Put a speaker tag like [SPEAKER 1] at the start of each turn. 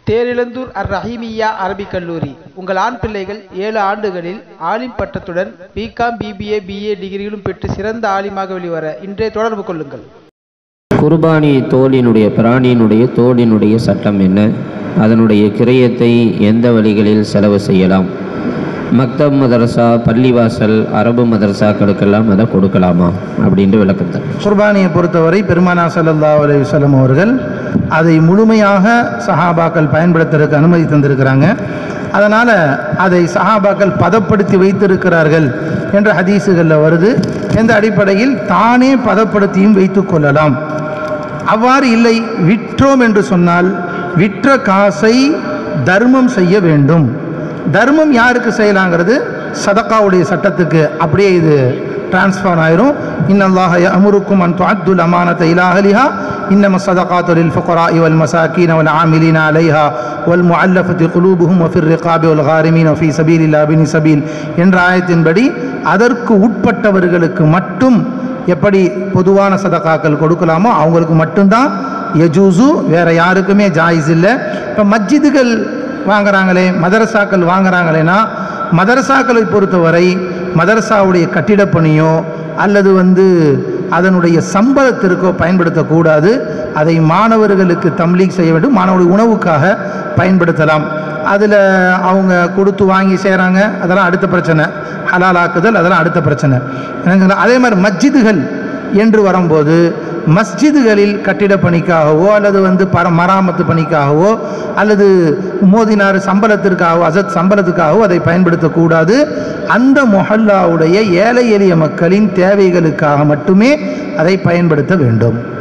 [SPEAKER 1] தேரிழந்தூர் அர் ரஹீமியா அரபிக் கல்லூரி உங்கள் ஆண் பிள்ளைகள் ஏழு ஆண்டுகளில் ஆலிம் பட்டத்துடன் பிகாம் பிபிஏ பிஏ டிகிரிகளும் பெற்று சிறந்த ஆலிமாக வெளிவர இன்றே தொடர்பு கொள்ளுங்கள்
[SPEAKER 2] குர்பானி தோலினுடைய பிராணியினுடைய தோலினுடைய சட்டம் என்ன அதனுடைய கிரயத்தை எந்த வழிகளில் செலவு செய்யலாம் மக்தப் மதரசா பள்ளிவாசல் அரபு மதரசாக்களுக்கெல்லாம் அதை கொடுக்கலாமா அப்படின்ட்டு விளக்கத்தை
[SPEAKER 3] குர்பானியை பொறுத்தவரை பெருமானா ஸல்லல்லாஹு அலைஹி வஸல்லம் அவர்கள் அதை முழுமையாக சஹாபாக்கள் பயன்படுத்துறதுக்கு அனுமதி தந்திருக்கிறாங்க அதனால் அதை சஹாபாக்கள் பதப்படுத்தி வைத்திருக்கிறார்கள் என்ற ஹதீஸுகளில் வருது எந்த அடிப்படையில் தானே பதப்படுத்தியும் வைத்து கொள்ளலாம் அவ்வாறு இல்லை விற்றோம் என்று சொன்னால் விற்ற காசை தர்மம் செய்ய வேண்டும் தர்மம் யாருக்கு செய்யலாங்கிறது சதக்காவுடைய சட்டத்துக்கு அப்படியே இது டிரான்ஸ்ஃபர் ஆயிரும் இன்னல்லாஹ அமுருக்கும் அன் துஅத்துல் அமானத இலாஹலிஹா இன்னம சதகாத்து லில் ஃபுகரா வல் மசாக்கீன வல் ஆமிலீன அலைஹா வல் முஅல்லஃபதி குலூபுஹும் வஃபிர் ரிகாபி வல் காரிமீன ஃபீ சபீலில்லா பினி சபீல் என்ற ஆயத்தின்படி அதற்கு உட்பட்டவர்களுக்கு மட்டும் எப்படி பொதுவான சதகாக்கள் கொடுக்கலாமோ அவங்களுக்கு மட்டும்தான் யஜூசு வேற யாருக்குமே ஜாயிஸ் இல்லை இப்போ மஸ்ஜிதுகள் வாங்குறாங்களே மதரசாக்கள் வாங்குறாங்களேனா மதரசாக்களை பொறுத்தவரை மதரசாவுடைய கட்டிடப் பணியோ அல்லது வந்து அதனுடைய சம்பளத்திற்கோ பயன்படுத்தக்கூடாது அதை மாணவர்களுக்கு தம்லீக் செய்ய வேண்டும் மாணவருடைய உணவுக்காக பயன்படுத்தலாம் அதில் அவங்க கொடுத்து வாங்கி செய்கிறாங்க அதெல்லாம் அடுத்த பிரச்சனை ஹலாலாக்குதல் அதெல்லாம் அடுத்த பிரச்சனை என்னங்களா? அதே மாதிரி மஸ்ஜிதுகள் என்று வரும்போது மஸ்ஜிதுகளில் கட்டிட பணிக்காகவோ அல்லது வந்து பர மராமத்து பணிக்காகவோ அல்லது மோதினார் சம்பளத்திற்காகவோ அசத் சம்பளத்துக்காகவோ அதை பயன்படுத்தக்கூடாது அந்த மொஹல்லாவுடைய ஏழை எளிய மக்களின் தேவைகளுக்காக மட்டுமே அதை பயன்படுத்த வேண்டும்